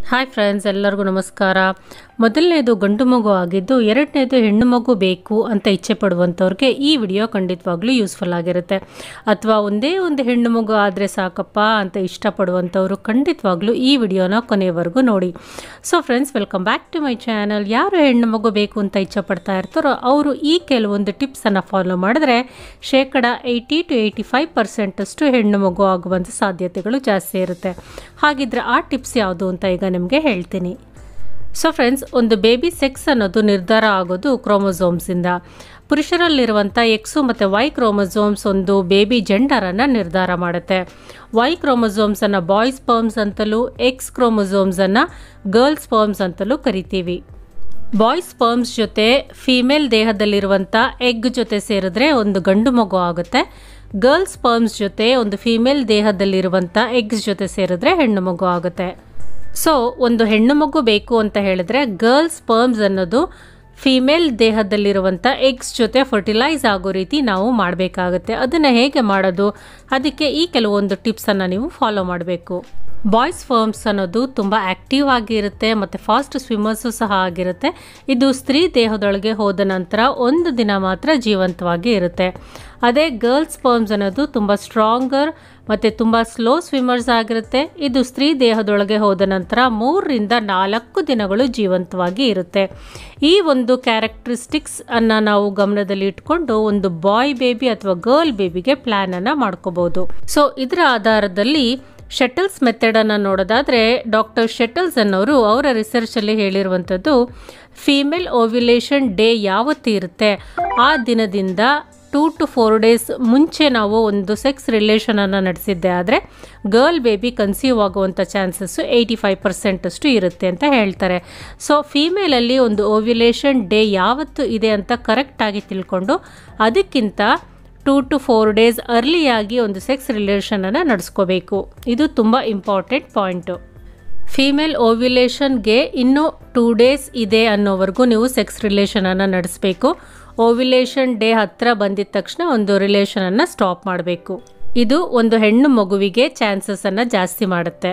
hi friends ಎಲ್ಲರಿಗೂ ನಮಸ್ಕಾರ ಮೊದಲನೇದು ಗಂಡು ಮಗು ಆಗಿದ್ದು ಎರಡನೇದು ಹೆಣ್ಣು ಮಗು ಬೇಕು ಅಂತ ಇಚ್ಛೆ ಪಡುವಂಥವ್ರಿಗೆ ಈ ವಿಡಿಯೋ ಖಂಡಿತವಾಗ್ಲೂ ಯೂಸ್ಫುಲ್ ಆಗಿರುತ್ತೆ ಅಥವಾ ಒಂದೇ ಒಂದು ಹೆಣ್ಣು ಮಗು ಆದರೆ ಸಾಕಪ್ಪ ಅಂತ ಇಷ್ಟಪಡುವಂಥವ್ರು ಖಂಡಿತವಾಗ್ಲೂ ಈ ವಿಡಿಯೋನ ಕೊನೆಯವರೆಗೂ ನೋಡಿ so friends welcome back to my channel ಯಾರು ಹೆಣ್ಣು ಮಗು ಬೇಕು ಅಂತ ಇಚ್ಛೆ ಪಡ್ತಾ ಇರ್ತಾರೋ ಅವರು ಈ ಕೆಲವೊಂದು ಟಿಪ್ಸನ್ನು ಫಾಲೋ ಮಾಡಿದ್ರೆ ಶೇಕಡ ಏಯ್ಟಿ ಟು ಏಯ್ಟಿ ಫೈವ್ ಪರ್ಸೆಂಟಷ್ಟು ಹೆಣ್ಣು ಮಗು ಆಗುವಂಥ ಸಾಧ್ಯತೆಗಳು ಜಾಸ್ತಿ ಇರುತ್ತೆ ಹಾಗಿದ್ರೆ ಆ ಟಿಪ್ಸ್ ಯಾವುದು ಅಂತ ಈಗ ನಿಮಗೆ ಹೇಳ್ತೀನಿ ಸೊ ಫ್ರೆಂಡ್ಸ್ ಒಂದು ಬೇಬಿ ಸೆಕ್ಸ್ ಅನ್ನೋದು ನಿರ್ಧಾರ ಆಗೋದು ಕ್ರೋಮೋಸೋಮ್ಸಿಂದ ಪುರುಷರಲ್ಲಿರುವಂಥ ಎಕ್ಸು ಮತ್ತು ವೈ ಕ್ರೋಮೋಸೋಮ್ಸ್ ಒಂದು ಬೇಬಿ ಜೆಂಡರನ್ನು ನಿರ್ಧಾರ ಮಾಡುತ್ತೆ ವೈ ಕ್ರೋಮೋಸೋಮ್ಸನ್ನು ಬಾಯ್ಸ್ ಸ್ಪರ್ಮ್ಸ್ ಅಂತಲೂ ಎಕ್ಸ್ ಕ್ರೋಮೋಸೋಮ್ಸನ್ನು ಗರ್ಲ್ಸ್ ಸ್ಪರ್ಮ್ಸ್ ಅಂತಲೂ ಕರಿತೀವಿ ಬಾಯ್ಸ್ ಸ್ಪರ್ಮ್ಸ್ ಜೊತೆ ಫೀಮೇಲ್ ದೇಹದಲ್ಲಿರುವಂಥ ಎಗ್ ಜೊತೆ ಸೇರಿದ್ರೆ ಒಂದು ಗಂಡು ಮಗು ಆಗುತ್ತೆ ಗರ್ಲ್ಸ್ ಸ್ಪರ್ಮ್ಸ್ ಜೊತೆ ಒಂದು ಫೀಮೇಲ್ ದೇಹದಲ್ಲಿರುವಂಥ ಎಗ್ಸ್ ಜೊತೆ ಸೇರಿದ್ರೆ ಹೆಣ್ಣು ಮಗು ಆಗುತ್ತೆ ಸೊ ಒಂದು ಹೆಣ್ಣು ಮಗು ಬೇಕು ಅಂತ ಹೇಳಿದ್ರೆ ಗರ್ಲ್ಸ್ ಸ್ಪರ್ಮ್ಸ್ ಅನ್ನೋದು ಫೀಮೇಲ್ ದೇಹದಲ್ಲಿರುವಂಥ ಎಗ್ಸ್ ಜೊತೆ ಫರ್ಟಿಲೈಸ್ ಆಗೋ ರೀತಿ ನಾವು ಮಾಡಬೇಕಾಗುತ್ತೆ ಅದನ್ನು ಹೇಗೆ ಮಾಡೋದು ಅದಕ್ಕೆ ಈ ಕೆಲವೊಂದು ಟಿಪ್ಸನ್ನು ನೀವು ಫಾಲೋ ಮಾಡಬೇಕು ಬಾಯ್ಸ್ ಫರ್ಮ್ಸ್ ಅನ್ನೋದು ತುಂಬ ಆ್ಯಕ್ಟಿವ್ ಆಗಿರುತ್ತೆ ಮತ್ತು ಫಾಸ್ಟ್ ಸ್ವಿಮ್ಮರ್ಸು ಸಹ ಆಗಿರುತ್ತೆ ಇದು ಸ್ತ್ರೀ ದೇಹದೊಳಗೆ ಹೋದ ನಂತರ ಒಂದು ದಿನ ಮಾತ್ರ ಜೀವಂತವಾಗಿ ಇರುತ್ತೆ ಅದೇ ಗರ್ಲ್ಸ್ ಫರ್ಮ್ಸ್ ಅನ್ನೋದು ತುಂಬ ಸ್ಟ್ರಾಂಗರ್ ಮತ್ತು ತುಂಬ ಸ್ಲೋ ಸ್ವಿಮ್ಮರ್ಸ್ ಆಗಿರುತ್ತೆ ಇದು ಸ್ತ್ರೀ ದೇಹದೊಳಗೆ ಹೋದ ನಂತರ ಮೂರರಿಂದ ನಾಲ್ಕು ದಿನಗಳು ಜೀವಂತವಾಗಿ ಇರುತ್ತೆ ಈ ಒಂದು ಕ್ಯಾರೆಕ್ಟರಿಸ್ಟಿಕ್ಸ್ ಅನ್ನು ನಾವು ಗಮನದಲ್ಲಿ ಇಟ್ಕೊಂಡು ಒಂದು ಬಾಯ್ ಬೇಬಿ ಅಥವಾ ಗರ್ಲ್ ಬೇಬಿಗೆ ಪ್ಲ್ಯಾನನ್ನು ಮಾಡ್ಕೋಬೋದು ಸೊ ಇದರ ಆಧಾರದಲ್ಲಿ ಶಟಲ್ಸ್ ಮೆಥಡನ್ನು ನೋಡೋದಾದರೆ ಡಾಕ್ಟರ್ ಶಟಲ್ಸ್ ಅನ್ನೋರು ಅವರ ರಿಸರ್ಚಲ್ಲಿ ಹೇಳಿರುವಂಥದ್ದು ಫೀಮೇಲ್ ಓವ್ಯುಲೇಷನ್ ಡೇ ಯಾವತ್ತು ಇರುತ್ತೆ ಆ ದಿನದಿಂದ ಟೂ ಟು ಫೋರ್ ಡೇಸ್ ಮುಂಚೆ ನಾವು ಒಂದು ಸೆಕ್ಸ್ ರಿಲೇಷನನ್ನು ನಡೆಸಿದ್ದೆ ಆದರೆ ಗರ್ಲ್ ಬೇಬಿ ಕನ್ಸೀವ್ ಆಗುವಂಥ ಚಾನ್ಸಸ್ಸು ಏಯ್ಟಿ ಫೈವ್ ಪರ್ಸೆಂಟಷ್ಟು ಇರುತ್ತೆ ಅಂತ ಹೇಳ್ತಾರೆ ಸೊ ಫೀಮೇಲಲ್ಲಿ ಒಂದು ಓವ್ಯುಲೇಷನ್ ಡೇ ಯಾವತ್ತು ಇದೆ ಅಂತ ಕರೆಕ್ಟಾಗಿ ತಿಳ್ಕೊಂಡು ಅದಕ್ಕಿಂತ ಟೂ ಟು ಫೋರ್ ಡೇಸ್ ಅರ್ಲಿಯಾಗಿ ಒಂದು ಸೆಕ್ಸ್ ರಿಲೇಷನನ್ನು ನಡೆಸ್ಕೋಬೇಕು ಇದು ತುಂಬ ಇಂಪಾರ್ಟೆಂಟ್ ಪಾಯಿಂಟು ಫೀಮೇಲ್ ಓವ್ಯುಲೇಷನ್ಗೆ ಇನ್ನೂ ಟೂ ಡೇಸ್ ಇದೆ ಅನ್ನೋವರೆಗೂ ನೀವು ಸೆಕ್ಸ್ ರಿಲೇಷನನ್ನು ನಡೆಸಬೇಕು ಓವ್ಯುಲೇಷನ್ ಡೇ ಹತ್ತಿರ ಬಂದಿದ ತಕ್ಷಣ ಒಂದು ರಿಲೇಷನನ್ನು ಸ್ಟಾಪ್ ಮಾಡಬೇಕು ಇದು ಒಂದು ಹೆಣ್ಣು ಮಗುವಿಗೆ ಚಾನ್ಸಸನ್ನು ಜಾಸ್ತಿ ಮಾಡುತ್ತೆ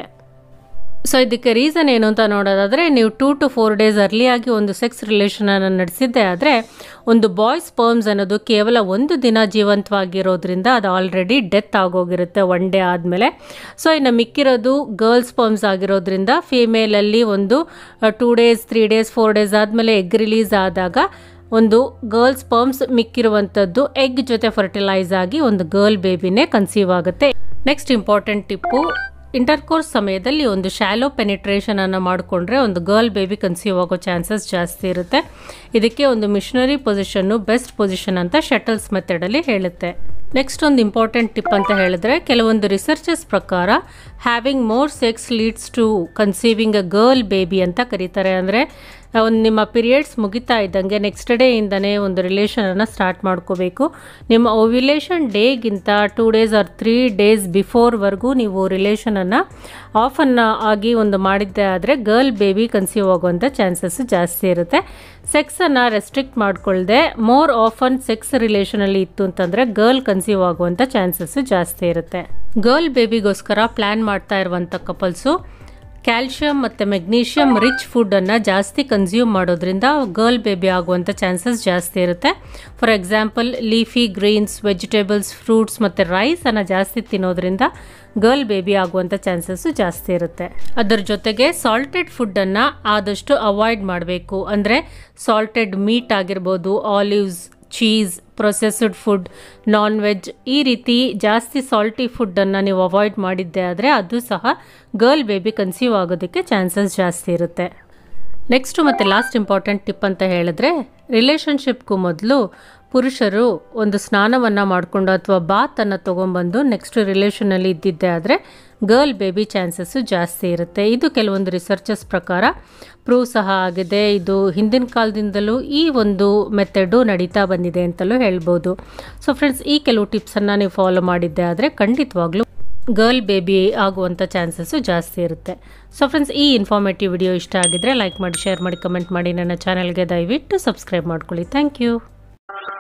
ಸೊ ಇದಕ್ಕೆ ರೀಸನ್ ಏನು ಅಂತ ನೋಡೋದಾದರೆ ನೀವು ಟೂ ಟು ಫೋರ್ ಡೇಸ್ ಅರ್ಲಿಯಾಗಿ ಒಂದು ಸೆಕ್ಸ್ ರಿಲೇಷನನ್ನು ನಡೆಸಿದ್ದೆ ಆದರೆ ಒಂದು ಬಾಯ್ಸ್ ಸ್ಪರ್ಮ್ಸ್ ಅನ್ನೋದು ಕೇವಲ ಒಂದು ದಿನ ಜೀವಂತವಾಗಿರೋದ್ರಿಂದ ಅದು ಆಲ್ರೆಡಿ ಡೆತ್ ಆಗೋಗಿರುತ್ತೆ ಒನ್ ಡೇ ಆದಮೇಲೆ ಸೊ ಇನ್ನು ಮಿಕ್ಕಿರೋದು ಗರ್ಲ್ಸ್ ಸ್ಪರ್ಮ್ಸ್ ಆಗಿರೋದ್ರಿಂದ ಫೀಮೇಲಲ್ಲಿ ಒಂದು two days three days four days ಆದಮೇಲೆ ಎಗ್ ರಿಲೀಸ್ ಆದಾಗ ಒಂದು ಗರ್ಲ್ಸ್ ಸ್ಪರ್ಮ್ಸ್ ಮಿಕ್ಕಿರುವಂಥದ್ದು ಎಗ್ ಜೊತೆ ಫರ್ಟಿಲೈಸ್ ಆಗಿ ಒಂದು ಗರ್ಲ್ ಬೇಬಿನೇ ಕನ್ಸೀವ್ ಆಗುತ್ತೆ ನೆಕ್ಸ್ಟ್ ಇಂಪಾರ್ಟೆಂಟ್ ಟಿಪ್ಪು ಇಂಟರ್ಕೋರ್ಸ್ ಸಮಯದಲ್ಲಿ ಒಂದು ಶಾಲೋ ಪೆನಿಟ್ರೇಷನನ್ನು ಮಾಡಿಕೊಂಡ್ರೆ ಒಂದು ಗರ್ಲ್ ಬೇಬಿ ಕನ್ಸೀವ್ ಆಗೋ ಚಾನ್ಸಸ್ ಜಾಸ್ತಿ ಇರುತ್ತೆ ಇದಕ್ಕೆ ಒಂದು ಮಿಷನರಿ ಪೊಸಿಷನ್ನು ಬೆಸ್ಟ್ ಪೊಸಿಷನ್ ಅಂತ ಶಟಲ್ಸ್ ಮೆಥಡಲ್ಲಿ ಹೇಳುತ್ತೆ ನೆಕ್ಸ್ಟ್ ಒಂದು ಇಂಪಾರ್ಟೆಂಟ್ ಟಿಪ್ ಅಂತ ಹೇಳಿದ್ರೆ ಕೆಲವೊಂದು ರಿಸರ್ಚಸ್ ಪ್ರಕಾರ having more sex leads to conceiving a girl baby ಅಂತ ಕರೀತಾರೆ ಅಂದರೆ ಒಂದು ನಿಮ್ಮ ಪೀರಿಯಡ್ಸ್ ಮುಗಿತಾ ಇದ್ದಂಗೆ ನೆಕ್ಸ್ಟ್ ಡೇಯಿಂದನೇ ಒಂದು ರಿಲೇಷನನ್ನು ಸ್ಟಾರ್ಟ್ ಮಾಡ್ಕೋಬೇಕು ನಿಮ್ಮ ಓವ್ಯುಲೇಷನ್ ಡೇಗಿಂತ two days or three days ಬಿಫೋರ್ವರೆಗೂ ನೀವು ರಿಲೇಷನನ್ನು ಆಫನ್ನು ಆಗಿ ಒಂದು ಮಾಡಿದ್ದೆ ಆದರೆ ಗರ್ಲ್ ಬೇಬಿ ಕನ್ಸೀವ್ ಆಗುವಂಥ ಚಾನ್ಸಸ್ ಜಾಸ್ತಿ ಇರುತ್ತೆ ಸೆಕ್ಸನ್ನು ರೆಸ್ಟ್ರಿಕ್ಟ್ ಮಾಡ್ಕೊಳ್ದೆ ಮೋರ್ ಆಫನ್ ಸೆಕ್ಸ್ ರಿಲೇಷನಲ್ಲಿ ಇತ್ತು ಅಂತಂದರೆ ಗರ್ಲ್ ಕನ್ಸೀವ್ ಆಗುವಂಥ ಚಾನ್ಸಸ್ಸು ಜಾಸ್ತಿ ಇರುತ್ತೆ ಗರ್ಲ್ ಬೇಬಿಗೋಸ್ಕರ ಪ್ಲ್ಯಾನ್ ಮಾಡ್ತಾ ಇರುವಂಥ ಕಪಲ್ಸು ಕ್ಯಾಲ್ಶಿಯಂ ಮತ್ತು ಮೆಗ್ನೀಷಿಯಮ್ ರಿಚ್ ಫುಡ್ಡನ್ನು ಜಾಸ್ತಿ ಕನ್ಸ್ಯೂಮ್ ಮಾಡೋದ್ರಿಂದ ಗರ್ಲ್ ಬೇಬಿ ಆಗುವಂಥ ಚಾನ್ಸಸ್ ಜಾಸ್ತಿ ಇರುತ್ತೆ for example leafy greens vegetables fruits ಮತ್ತು ರೈಸನ್ನು ಜಾಸ್ತಿ ತಿನ್ನೋದ್ರಿಂದ ಗರ್ಲ್ ಬೇಬಿ ಆಗುವಂಥ ಚಾನ್ಸಸ್ಸು ಜಾಸ್ತಿ ಇರುತ್ತೆ ಅದರ ಜೊತೆಗೆ ಸಾಲ್ಟೆಡ್ ಫುಡ್ಡನ್ನು ಆದಷ್ಟು ಅವಾಯ್ಡ್ ಮಾಡಬೇಕು ಅಂದರೆ ಸಾಲ್ಟೆಡ್ ಮೀಟ್ ಆಗಿರ್ಬೋದು olives cheese processed food non veg ಈ ರೀತಿ ಜಾಸ್ತಿ ಸಾಲ್ಟಿ ಫುಡ್ಡನ್ನು ನೀವು ಅವಾಯ್ಡ್ ಮಾಡಿದ್ದೆ ಆದರೆ ಅದು ಸಹ ಗರ್ಲ್ ಬೇಬಿ ಕನ್ಸೀವ್ ಆಗೋದಕ್ಕೆ ಚಾನ್ಸಸ್ ಜಾಸ್ತಿ ಇರುತ್ತೆ ನೆಕ್ಸ್ಟು ಮತ್ತು ಲಾಸ್ಟ್ ಇಂಪಾರ್ಟೆಂಟ್ ಟಿಪ್ ಅಂತ ಹೇಳಿದ್ರೆ ರಿಲೇಷನ್ಶಿಪ್ಗೂ ಮೊದಲು ಪುರುಷರು ಒಂದು ಸ್ನಾನವನ್ನು ಮಾಡಿಕೊಂಡು ಅಥವಾ ಬಾತನ್ನು ತೊಗೊಂಬಂದು ನೆಕ್ಸ್ಟ್ ರಿಲೇಷನಲ್ಲಿ ಇದ್ದಿದ್ದೆ ಆದರೆ ಗರ್ಲ್ ಬೇಬಿ ಚಾನ್ಸಸ್ಸು ಜಾಸ್ತಿ ಇರುತ್ತೆ ಇದು ಕೆಲವೊಂದು ರಿಸರ್ಚಸ್ ಪ್ರಕಾರ ಪ್ರೂವ್ ಸಹ ಆಗಿದೆ ಇದು ಹಿಂದಿನ ಕಾಲದಿಂದಲೂ ಈ ಒಂದು ಮೆಥಡು ನಡೀತಾ ಬಂದಿದೆ ಅಂತಲೂ ಹೇಳ್ಬೋದು ಸೊ ಫ್ರೆಂಡ್ಸ್ ಈ ಕೆಲವು ಟಿಪ್ಸನ್ನು ನೀವು ಫಾಲೋ ಮಾಡಿದ್ದೆ ಆದರೆ ಖಂಡಿತವಾಗ್ಲೂ ಗರ್ಲ್ ಬೇಬಿ ಆಗುವಂಥ ಚಾನ್ಸಸ್ಸು ಜಾಸ್ತಿ ಇರುತ್ತೆ ಸೊ ಫ್ರೆಂಡ್ಸ್ ಈ ಇನ್ಫಾರ್ಮೇಟಿವ್ ವಿಡಿಯೋ ಇಷ್ಟ ಆಗಿದ್ರೆ ಲೈಕ್ ಮಾಡಿ ಶೇರ್ ಮಾಡಿ ಕಮೆಂಟ್ ಮಾಡಿ ನನ್ನ ಚಾನಲ್ಗೆ ದಯವಿಟ್ಟು ಸಬ್ಸ್ಕ್ರೈಬ್ ಮಾಡ್ಕೊಳ್ಳಿ ಥ್ಯಾಂಕ್ ಯು